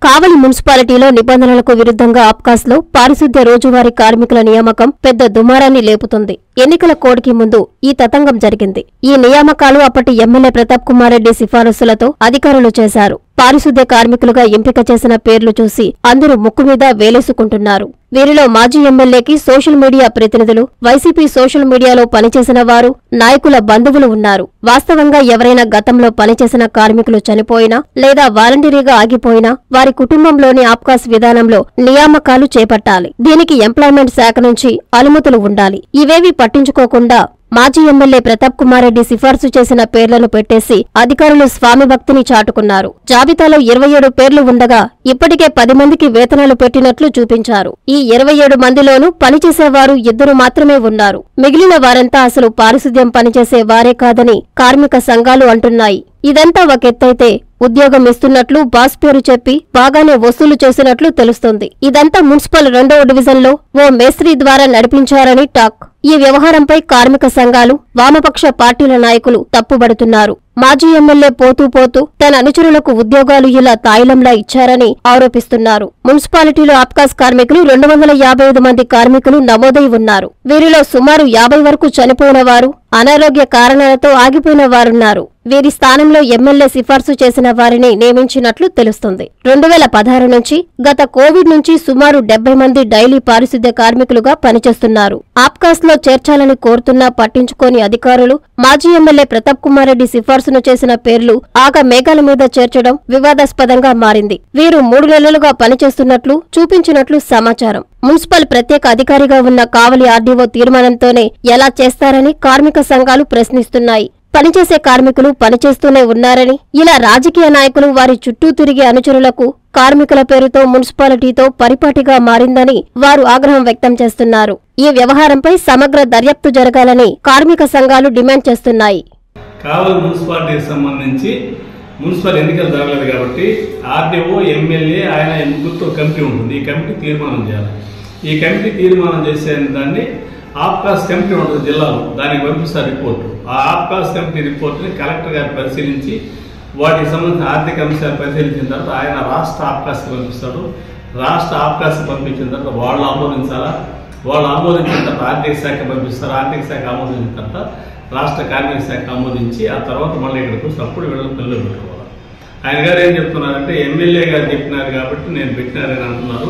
కావలి మున్సిపాలిటీలో నిబంధనలకు విరుద్ధంగా ఆప్కాస్ లో పారిశుద్ధ్య రోజువారీ కార్మికుల నియామకం పెద్ద దుమారాన్ని లేపుతుంది ఎన్నికల కోడ్కి ముందు ఈ తతంగం జరిగింది ఈ నియామకాలు అప్పటి ఎమ్మెల్యే ప్రతాప్ కుమార్ రెడ్డి సిఫారసులతో అధికారులు చేశారు పారిశుద్ధ్య కార్మికులుగా ఎంపిక చేసిన పేర్లు చూసి అందరూ ముక్కు మీద వేలేసుకుంటున్నారు వీరిలో మాజీ ఎమ్మెల్యేకి సోషల్ మీడియా ప్రతినిధులు వైసీపీ సోషల్ మీడియాలో పనిచేసిన వారు నాయకుల బంధువులు ఉన్నారు వాస్తవంగా ఎవరైనా గతంలో పనిచేసిన కార్మికులు చనిపోయినా లేదా వాలంటరీగా ఆగిపోయినా వారి కుటుంబంలోని ఆప్కాస్ విధానంలో నియామకాలు చేపట్టాలి దీనికి ఎంప్లాయ్మెంట్ శాఖ నుంచి అనుమతులు ఉండాలి ఇవేవి పట్టించుకోకుండా మాజీ ఎమ్మెల్యే ప్రతాప్ కుమార్ రెడ్డి సిఫార్సు చేసిన పేర్లను పెట్టేసి అధికారులు స్వామి భక్తిని చాటుకున్నారు జాబితాలో ఇరవై ఏడు పేర్లు ఉండగా ఇప్పటికే పది మందికి వేతనాలు పెట్టినట్లు చూపించారు ఈ ఇరవై ఏడు మందిలోనూ పనిచేసేవారు ఇద్దరు మాత్రమే ఉన్నారు మిగిలిన వారంతా అసలు పారిశుద్ధ్యం పనిచేసే వారే కాదని కార్మిక సంఘాలు అంటున్నాయి ఇదంతా ఒక ఎత్తైతే ఉద్యోగం ఇస్తున్నట్లు బాస్ పేరు చెప్పి బాగానే వసూలు చేసినట్లు తెలుస్తుంది ఇదంతా మున్సిపల్ రెండవ డివిజన్లో ఓ మేస్త్రి ద్వారా నడిపించారని టాక్ ఈ వ్యవహారంపై కార్మిక సంఘాలు వామపక్ష పార్టీల నాయకులు తప్పుబడుతున్నారు మాజీ ఎమ్మెల్యే పోతూ పోతూ తన అనుచరులకు ఉద్యోగాలు ఇలా తాయిలంలా ఇచ్చారని ఆరోపిస్తున్నారు మున్సిపాలిటీలో ఆప్కాస్ కార్మికులు రెండు వందల యాభై ఐదు మంది కార్మికులు నమోదై ఉన్నారు వీరిలో సుమారు యాభై వరకు చనిపోయిన వారు అనారోగ్య కారణాలతో ఆగిపోయిన వారున్నారు వీరి స్థానంలో ఎమ్మెల్యే సిఫార్సు చేసిన వారిని నియమించినట్లు తెలుస్తుంది రెండు వేల పదహారు నుంచి గత కోవిడ్ నుంచి సుమారు డెబ్బై మంది డైలీ పారిశుద్ధ్య కార్మికులుగా పనిచేస్తున్నారు ఆప్కాస్ లో చేర్చాలని కోరుతున్నా పట్టించుకోని అధికారులు మాజీ ఎమ్మెల్యే ప్రతాప్ కుమార్ రెడ్డి సిఫార్సును చేసిన పేర్లు ఆగ మేఘాల మీద చేర్చడం వివాదాస్పదంగా మారింది వీరు మూడు నెలలుగా పనిచేస్తున్నట్లు చూపించినట్లు సమాచారం మున్సిపల్ ప్రత్యేక అధికారిగా ఉన్న కావలి ఆర్డీఓ తీర్మానంతోనే ఎలా చేస్తారని కార్మిక సంఘాలు ప్రశ్నిస్తున్నాయి పనిచేసే కార్మికులు పనిచేస్తూనే ఉన్నారని ఇలా రాజకీయ నాయకులు వారి చుట్టూ తిరిగే అనుచరులకు కార్మికుల పేరుతో మున్సిపాలిటీతో పరిపాటిగా మారిందని వారు ఆగ్రహం వ్యక్తం చేస్తున్నారు ఈ వ్యవహారంపై సమగ్ర దర్యాప్తు జరగాలని కార్మిక సంఘాలు డిమాండ్ చేస్తున్నాయి కావలి మున్సిపాలిటీకి సంబంధించి మున్సిపల్ ఎన్నికలు జరగలేదు కాబట్టి ఆర్డీఓ ఎమ్మెల్యే ఆయన ముగ్గురుతో కమిటీ ఉంటుంది ఈ కమిటీ తీర్మానం చేయాలి ఈ కమిటీ తీర్మానం చేసే దాన్ని ఆప్కాస్ కమిటీ ఉంటుంది జిల్లాలో దానికి పంపిస్తారు రిపోర్టు ఆ ఆప్కాస్ కమిటీ రిపోర్ట్ని కలెక్టర్ గారు పరిశీలించి వాటికి సంబంధించిన ఆర్థిక అంశాలు పరిశీలించిన తర్వాత ఆయన రాష్ట్ర ఆప్కాస్కి పంపిస్తాడు రాష్ట్ర ఆప్కాస్కి పంపించిన తర్వాత వాళ్ళు ఆమోదించాలా వాళ్ళు ఆమోదించిన తర్వాత ఆర్థిక శాఖ పంపిస్తారు ఆర్థిక శాఖ ఆమోదించిన తర్వాత రాష్ట్ర కార్మిక శాఖ ఆమోదించి ఆ తర్వాత మళ్ళీ ఇక్కడికి వస్తే అప్పుడు వీళ్ళని పిల్లలు పెట్టుకోవాలి ఆయన గారు ఏం చెప్తున్నారంటే ఎమ్మెల్యే గారు చెప్పినారు కాబట్టి నేను పెట్టినారని అంటున్నారు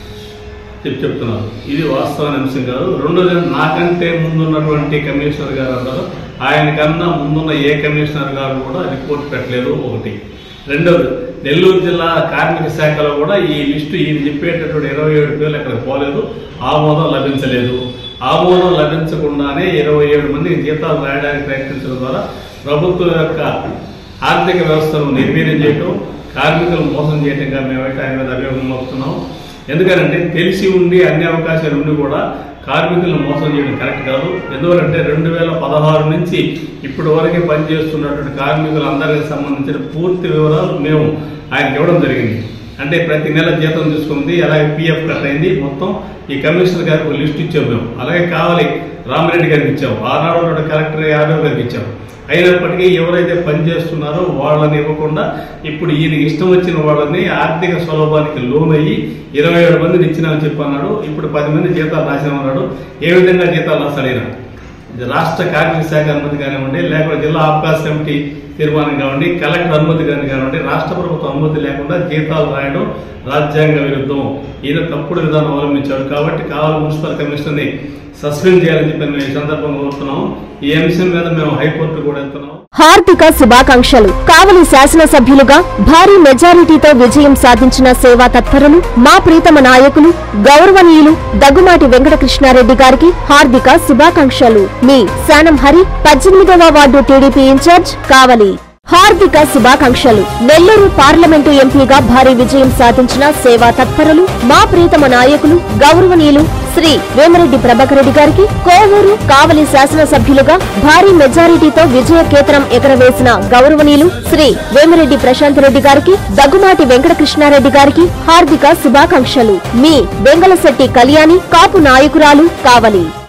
చెప్పి చెప్తున్నారు ఇది వాస్తవమైన అంశం కాదు రెండోది నాకంటే ముందున్నటువంటి కమిషనర్ గారు అందరూ ఆయన కన్నా ముందున్న ఏ కమిషనర్ గారు కూడా రిపోర్ట్ పెట్టలేదు ఒకటి రెండోది నెల్లూరు జిల్లా కార్మిక శాఖలో కూడా ఈ లిస్టు ఈయన చెప్పేటటువంటి ఇరవై ఏడు పేర్లు అక్కడ పోలేదు ఆమోదం లభించలేదు ఆమోదం లభించకుండానే ఇరవై ఏడు మందికి జీతాలు రాయడానికి ప్రయత్నించడం ద్వారా ప్రభుత్వం యొక్క ఆర్థిక వ్యవస్థను నిర్వీర్యం చేయటం కార్మికులు మోసం చేయటంగా మేమైతే ఆయన మీద అభియోగం మోపుతున్నాం ఎందుకనంటే తెలిసి ఉండి అన్ని అవకాశాలు ఉండి కూడా కార్మికులను మోసం చేయడం కరెక్ట్ కాదు ఎందువలంటే రెండు వేల పదహారు నుంచి ఇప్పటి వరకు పనిచేస్తున్నటువంటి కార్మికులందరికి సంబంధించిన పూర్తి వివరాలు మేము ఆయనకి ఇవ్వడం జరిగింది అంటే ప్రతి నెల జీతం తీసుకుంది అలాగే పిఎఫ్ కట్ అయింది మొత్తం ఈ కమిషనర్ గారికి ఒక లిస్ట్ ఇచ్చాము మేము అలాగే కావాలి రామిరెడ్డి గారికి ఇచ్చాము ఆనాడు ఉన్న కలెక్టర్ యాదవ్ గారికి ఇచ్చాము అయినప్పటికీ ఎవరైతే పనిచేస్తున్నారో వాళ్ళని ఇవ్వకుండా ఇప్పుడు ఈయనకి ఇష్టం వచ్చిన వాళ్ళని ఆర్థిక స్వలాభానికి లోనయ్యి ఇరవై ఏడు మందిని ఇచ్చినామని చెప్పి అన్నాడు ఇప్పుడు పది మంది జీతాలు రాసినామన్నాడు ఏ విధంగా జీతాలు రాస్తాడు ఈయన ఇది రాష్ట్ర కార్మిక శాఖ అనుమతి కానివ్వండి లేకపోతే జిల్లా ఆబ్కాస్ కమిటీ తీర్మానం కానివ్వండి కలెక్టర్ అనుమతి కానీ కానివ్వండి రాష్ట్ర ప్రభుత్వం అనుమతి లేకుండా జీతాలు రాయడం రాజ్యాంగ విరుద్ధం ఈయన తప్పుడు విధానం అవలంబించాడు కాబట్టి కావాలి మున్సిపల్ కమిషనర్ని సస్పెండ్ చేయాలని చెప్పి మేము ఈ సందర్భంగా కోరుతున్నాం ఈ అంశం మీద మేము హైకోర్టు కూడా వెళ్తున్నాం హార్దిక శుభాకాంక్షలు కావలి శాసనసభ్యులుగా భారీ మెజారిటీతో విజయం సాధించిన సేవా తత్పరులు మా ప్రీతమ నాయకులు గౌరవనీయులు దగ్గుమాటి వెంకటకృష్ణారెడ్డి గారికి హార్దిక శుభాకాంక్షలు మీ శానం హరి పద్దెనిమిదవ వార్డు టీడీపీ ఇన్ఛార్జ్ కావలి హార్దిక శుభాకాంక్షలు నెల్లూరు పార్లమెంటు ఎంపీగా భారీ విజయం సాధించిన సేవా తత్పరులు మా ప్రీతమ నాయకులు గౌరవనీయులు శ్రీ వేమరెడ్డి ప్రభాకర్ రెడ్డి గారికి కోవూరు కావలి శాసనసభ్యులుగా భారీ మెజారిటీతో విజయ కేతనం ఎగరవేసిన గౌరవనీయులు శ్రీ వేమిరెడ్డి ప్రశాంత్ రెడ్డి గారికి దగ్గుమాటి వెంకటకృష్ణారెడ్డి గారికి హార్దిక శుభాకాంక్షలు మీ బెంగళశెట్టి కళ్యాణి కాపు నాయకురాలు కావలి